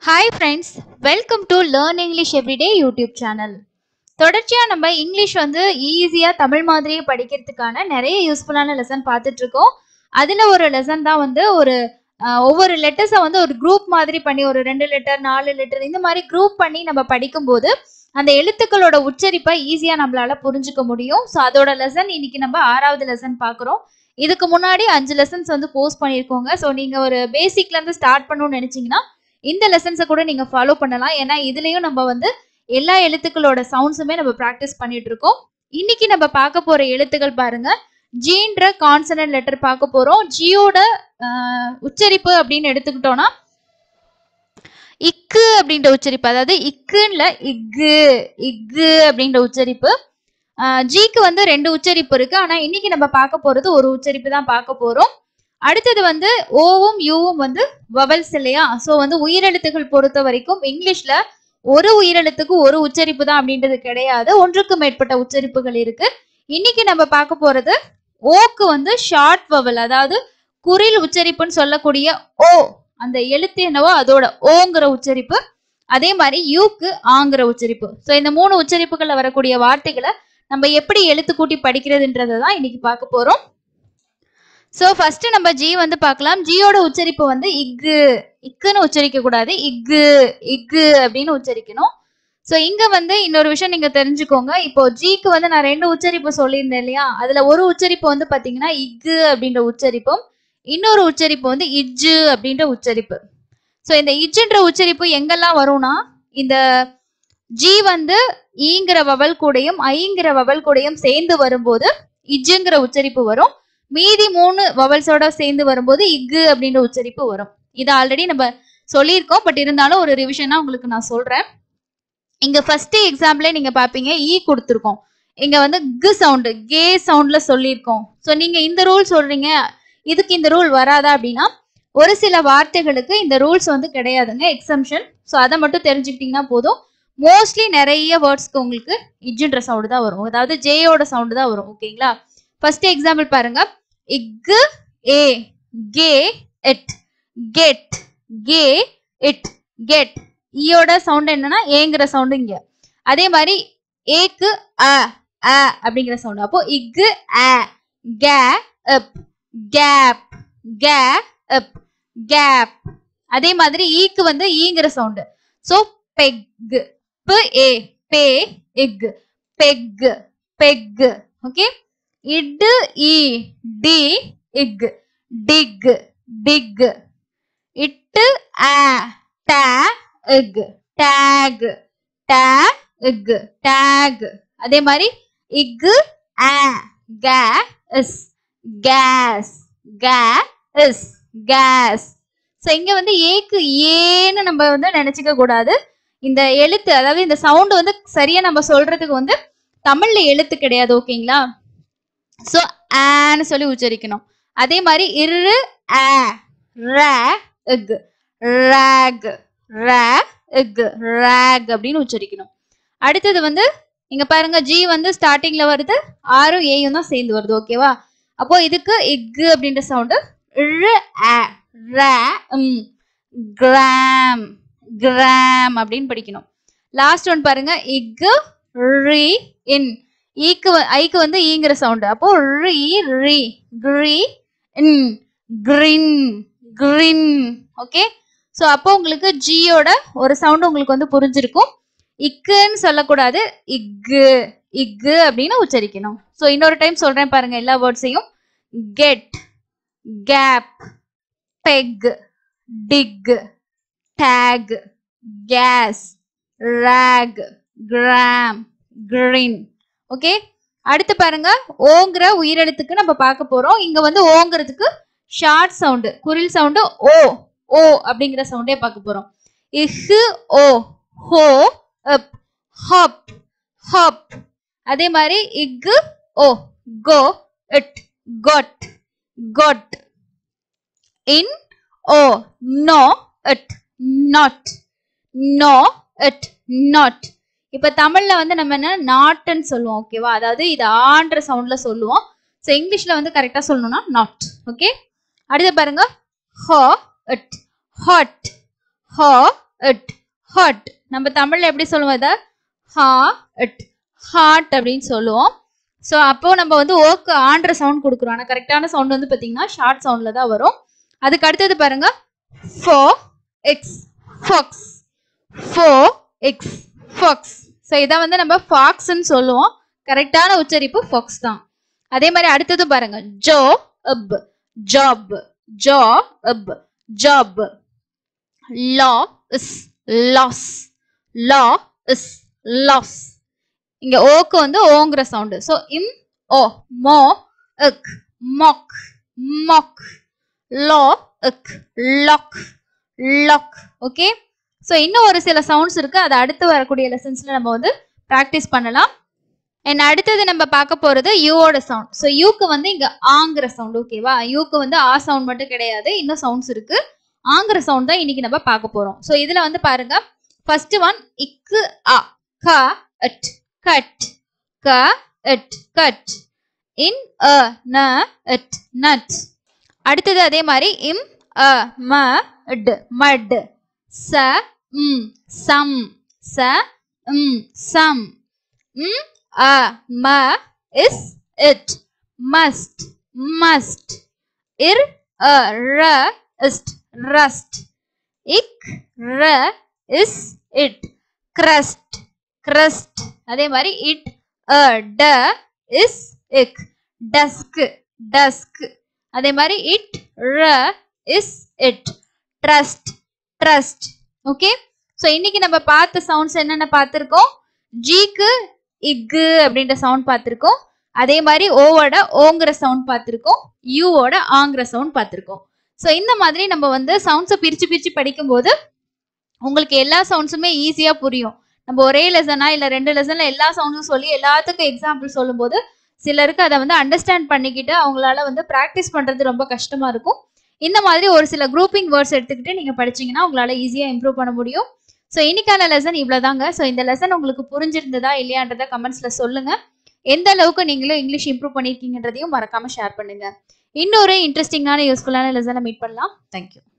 hi friends welcome to learn English everyday YouTube channel தொடர்ச்சியாக நம்ம English வந்து ஈஸியாக தமிழ் மாதிரியே படிக்கிறதுக்கான நிறைய யூஸ்ஃபுல்லான லெசன் பார்த்துட்டு இருக்கோம் அதில் ஒரு லெசன் தான் வந்து ஒரு அஹ், ஒவ்வொரு லெட்டர்ஸை வந்து ஒரு குரூப் மாதிரி பண்ணி ஒரு ரெண்டு லெட்டர் நாலு லெட்டர் இந்த மாதிரி குரூப் பண்ணி நம்ம படிக்கும்போது அந்த எழுத்துக்களோட உச்சரிப்பை ஈஸியாக நம்மளால புரிஞ்சுக்க முடியும் ஸோ அதோட லெசன் இன்னைக்கு நம்ம ஆறாவது லெசன் பார்க்குறோம் இதுக்கு முன்னாடி அஞ்சு லெசன்ஸ் வந்து போஸ்ட் பண்ணியிருக்கோங்க ஸோ நீங்கள் ஒரு பேசிக்லேருந்து ஸ்டார்ட் பண்ணணும்னு நினச்சிங்கன்னா இந்த லெசன்ஸை கூட நீங்கள் ஃபாலோ பண்ணலாம் ஏன்னா இதுலேயும் நம்ம வந்து எல்லா எழுத்துக்களோட சவுண்ட்ஸுமே நம்ம ப்ராக்டிஸ் பண்ணிட்டு இருக்கோம் இன்னைக்கு நம்ம பார்க்க போகிற எழுத்துக்கள் பாருங்க ஜீன்ற கான்சனன்ட் லெட்டர் பார்க்க போகிறோம் ஜியோட ஆஹ், உச்சரிப்பு அப்படின்னு எடுத்துக்கிட்டோம்னா இக்கு அப்படின்ற உச்சரிப்பு அதாவது இக்குன்ல இக்கு இக்கு அப்படின்ற உச்சரிப்பு ஆஹ், ஜிக்கு வந்து ரெண்டு உச்சரிப்பு இருக்கு ஆனா இன்னைக்கு நம்ம பார்க்க போறது ஒரு உச்சரிப்பு தான் பார்க்க போறோம் அடுத்தது வந்து ஓவும் யூவும் வந்து வவல்ஸ் இல்லையா ஸோ வந்து உயிரெழுத்துக்கள் பொறுத்த வரைக்கும் இங்கிலீஷ்ல ஒரு உயிரெழுத்துக்கு ஒரு உச்சரிப்பு தான் அப்படின்றது கிடையாது ஒன்றுக்கு மேற்பட்ட உச்சரிப்புகள் இருக்கு இன்னைக்கு நம்ம பார்க்க போறது ஓக்கு வந்து ஷார்ட் வவல் அதாவது குரில் உச்சரிப்புன்னு சொல்லக்கூடிய ஓ அந்த எழுத்து என்னவோ அதோட ஓங்கிற உச்சரிப்பு அதே மாதிரி யூக்கு ஆங்கிற உச்சரிப்பு ஸோ இந்த மூணு உச்சரிப்புகள்ல வரக்கூடிய வார்த்தைகளை நம்ம எப்படி எழுத்து கூட்டி படிக்கிறதுன்றதை தான் இன்னைக்கு பார்க்க போறோம் ஸோ ஃபர்ஸ்ட் நம்ம ஜி வந்து பார்க்கலாம் ஜியோட உச்சரிப்பு வந்து இக்கு இக்குன்னு உச்சரிக்க கூடாது இக்கு இக்கு அப்படின்னு உச்சரிக்கணும் ஸோ இங்க வந்து இன்னொரு விஷயம் நீங்க தெரிஞ்சுக்கோங்க இப்போ ஜிக்கு வந்து நான் ரெண்டு உச்சரிப்பு சொல்லியிருந்தேன் இல்லையா அதுல ஒரு உச்சரிப்பு வந்து பாத்தீங்கன்னா இக்கு அப்படின்ற உச்சரிப்பும் இன்னொரு உச்சரிப்பு வந்து இஜ்ஜு அப்படின்ற உச்சரிப்பு ஸோ இந்த இஜ்ஜுன்ற உச்சரிப்பு எங்கெல்லாம் வரும்னா இந்த ஜி வந்து ஈங்கிற வவல் கூடயும் ஐங்கிற வவல் கூடயும் சேர்ந்து வரும்போது இஜ்ஜுங்கிற உச்சரிப்பு வரும் மீதி மூணு வவல்ஸோட சேர்ந்து வரும்போது இக்கு அப்படின்ற உச்சரிப்பு வரும் இது ஆல்ரெடி நம்ம சொல்லியிருக்கோம் பட் இருந்தாலும் ஒரு ரிவிஷனா உங்களுக்கு நான் சொல்றேன் இங்க ஃபர்ஸ்ட் எக்ஸாம்பிளே நீங்க பாப்பீங்க ஈ கொடுத்துருக்கோம் இங்க வந்து கு சவுண்டு கே சவுண்ட்ல சொல்லியிருக்கோம் ஸோ நீங்க இந்த ரூல் சொல்றீங்க இதுக்கு இந்த ரூல் வராதா அப்படின்னா ஒரு சில வார்த்தைகளுக்கு இந்த ரூல்ஸ் வந்து கிடையாதுங்க எக்ஸம்ஷன் ஸோ அதை மட்டும் தெரிஞ்சுக்கிட்டீங்கன்னா போதும் மோஸ்ட்லி நிறைய வேர்ட்ஸ்க்கு உங்களுக்கு இஜ்ஜுன்ற சவுண்டு தான் வரும் அதாவது ஜேயோட சவுண்டு தான் வரும் ஓகேங்களா ஃபர்ஸ்ட் எக்ஸாம்பிள் பாருங்க இக்கு e g et get g it get ஈயோட சவுண்ட் என்னன்னா ஏங்கிற சவுண்டு இங்க அதே மாதிரி ஏக்கு அ அ அப்படிங்கிற சவுண்ட் அப்போ இக்கு a g ap gap g ap gap அதே மாதிரி ஈக்கு வந்து ஈங்கிற சவுண்டு ஸோ பெக் ப ஏ பே எக் பெக் பெக் ஓகே இடு i d ig dig dig இட்டு ஆ டா இக் டேக் டா இக் டேக் அதே மாதிரி இக் a g is gas g is gas so இங்க வந்து ஏக்கு ஏன்னு நம்ம வந்து நினைச்சுக்க கூடாது இந்த எழுத்து அதாவது இந்த சவுண்ட் வந்து சரியா நம்ம சொல்றதுக்கு வந்து தமிழ்ல எழுத்து கிடையாது ஓகேங்களா ஸோ ஆன்னு சொல்லி உச்சரிக்கணும் அதே மாதிரி இரு ஆ ர இக் ரேக் ர இக் ரேக் அப்படின்னு உச்சரிக்கணும் அடுத்தது வந்து இங்க பாருங்க ஜி வந்து ஸ்டார்டிங்ல வருது ஆறும் ஏயும் தான் சேர்ந்து வருது ஓகேவா அப்போ இதுக்கு இக்கு அப்படின்ற சவுண்டு ரு ஆ ர ம் கிராம் கிராம் அப்படின்னு படிக்கணும் லாஸ்ட் ஒன் பாருங்க இக்கு ரி இன் ஈக்கு வ- ஐக்கு வந்து ஈங்கிற சவுண்டு அப்போ ரி ரி க்ரி in grin grin okay so அப்போ உங்களுக்கு ஜியோட ஒரு சவுண்டு உங்களுக்கு வந்து புரிஞ்சிருக்கும் இக்குன்னு சொல்லக்கூடாது இக்கு இக்கு அப்படின்னு உச்சரிக்கணும் ஸோ இன்னொரு டைம் சொல்றேன் பாருங்க எல்லா வேர்ட்ஸையும் get gap beg dig tag gas rack gram grin okay அடுத்து பாருங்க ஓங்கிற உயிரெழுத்துக்கு நம்ம பார்க்க போறோம் இங்க வந்து ஓங்கிறதுக்கு ஷார்ட் சவுண்டு குரில் சவுண்டு ஓ ஓ அப்படிங்கிற சவுண்டே பார்க்க போறோம் இஹு ஓ ஹோ அப் ஹப் ஹப் அதே மாதிரி இக்கு ஓ கோ it got got in o no it not no it not இப்ப தமிழ்ல வந்து நம்ம என்ன நாட்னு சொல்லுவோம் ஓகேவா அதாவது இது ஆன்ற சவுண்ட்ல சொல்லுவோம் ஸோ இங்கிலீஷ்ல வந்து கரெக்டா சொல்லணும்னா நாட் ஓகே அடுத்து பாருங்க ho it hot ho it hot நம்ம தமிழ்ல எப்படி சொல்லுவோம் இதை ஹா இட் ஹாட் அப்படின்னு சொல்லுவோம் ஸோ அப்போ நம்ம வந்து ஓக்கு ஆன்ற சவுண்ட் கொடுக்குறோம் ஆனால் கரெக்டான சவுண்ட் வந்து பார்த்தீங்கன்னா ஷார்ட் சவுண்ட்ல தான் வரும் அதுக்கு அடுத்தது பாருங்க fo x fox fo x fox so இதை வந்து நம்ம ஃபாக்ஸ்ன்னு சொல்லுவோம் கரெக்டான உச்சரிப்பு ஃபாக்ஸ் தான் அதே மாதிரி அடுத்தது பாருங்க jo up job ja up job la is loss la is loss இங்க ஓக்கு வந்து ஓங்கிற சவுண்டு ஸோ இம் ஓ மோ இக் மாக் மாக் லா இக் லாக் லாக் ஓகே ஸோ இன்னும் ஒரு சில சவுண்ட்ஸ் இருக்கு அது அடுத்து வரக்கூடிய லெசன்ஸ்ல நம்ம வந்து ப்ராக்டிஸ் பண்ணலாம் அண்ட் அடுத்தது நம்ம பார்க்க போறது யூவோட சவுண்ட் ஸோ யூக்கு வந்து இங்க ஆங்கிற சவுண்ட் ஓகேவா யூக்கு வந்து ஆ சவுண்ட் மட்டும் கிடையாது இன்னும் சவுண்ட்ஸ் இருக்கு ஆங்கிற சவுண்ட் தான் இன்னைக்கு நம்ம பார்க்க போறோம் ஸோ இதுல வந்து பாருங்க ஃபர்ஸ்ட் ஒன் இக்கு u c ut cut c ut cut in u n ut nut அடுத்தது அதே மாதிரி இம் அ ம ட் மட் ச ம் சம் ச ம் சம் ம் அ ம இஸ் இட் மஸ்ட் மஸ்ட் இர் அ ர இஸ்ட் ரஸ்ட் இக் ர இஸ் இட் கிரஸ்ட் கிரஸ்ட் அதே மாதிரி இட் அ ட இஸ் இக் டஸ்க் டஸ்க் அதே மாதிரி it r is it trust trust okay so இன்னைக்கு நம்ம பார்த்த சவுண்ட்ஸ் என்னென்ன பார்த்துருக்கோம் ஜிக்கு இக்கு அப்படின்ற சவுண்ட் பார்த்துருக்கோம் அதே மாதிரி ஓவோட ஓங்கிற சவுண்ட் பார்த்துருக்கோம் யூவோட ஆங்கிற சவுண்ட் பார்த்துருக்கோம் ஸோ இந்த மாதிரி நம்ம வந்து சவுண்ட்ஸை பிரித்து பிரித்து படிக்கும்போது உங்களுக்கு எல்லா சவுண்ட்ஸுமே ஈஸியாக புரியும் நம்ம ஒரே லெசனா இல்லை ரெண்டு லெசனில் எல்லா சவுண்ட்ஸும் சொல்லி எல்லாத்துக்கும் எக்ஸாம்பிள் சொல்லும்போது சிலருக்கு அதை வந்து அண்டர்ஸ்டாண்ட் பண்ணிக்கிட்டு அவங்களால வந்து ப்ராக்டிஸ் பண்ணுறது ரொம்ப கஷ்டமாக இருக்கும் இந்த மாதிரி ஒரு சில குரூப்பிங் வேர்ட்ஸ் எடுத்துக்கிட்டு நீங்கள் படிச்சீங்கன்னா உங்களால் ஈஸியாக இம்ப்ரூவ் பண்ண முடியும் ஸோ இன்னைக்கான லெசன் இவ்வளோதாங்க ஸோ இந்த லெசன் உங்களுக்கு புரிஞ்சிருந்ததா இல்லையான்றத கமெண்ட்ஸில் சொல்லுங்கள் எந்த அளவுக்கு நீங்களும் இங்கிலீஷ் இம்ப்ரூவ் பண்ணியிருக்கீங்கன்றதையும் மறக்காமல் ஷேர் பண்ணுங்கள் இன்னொரு இன்ட்ரெஸ்டிங்கான யூஸ்ஃபுல்லான லெசனை மீட் பண்ணலாம் தேங்க்யூ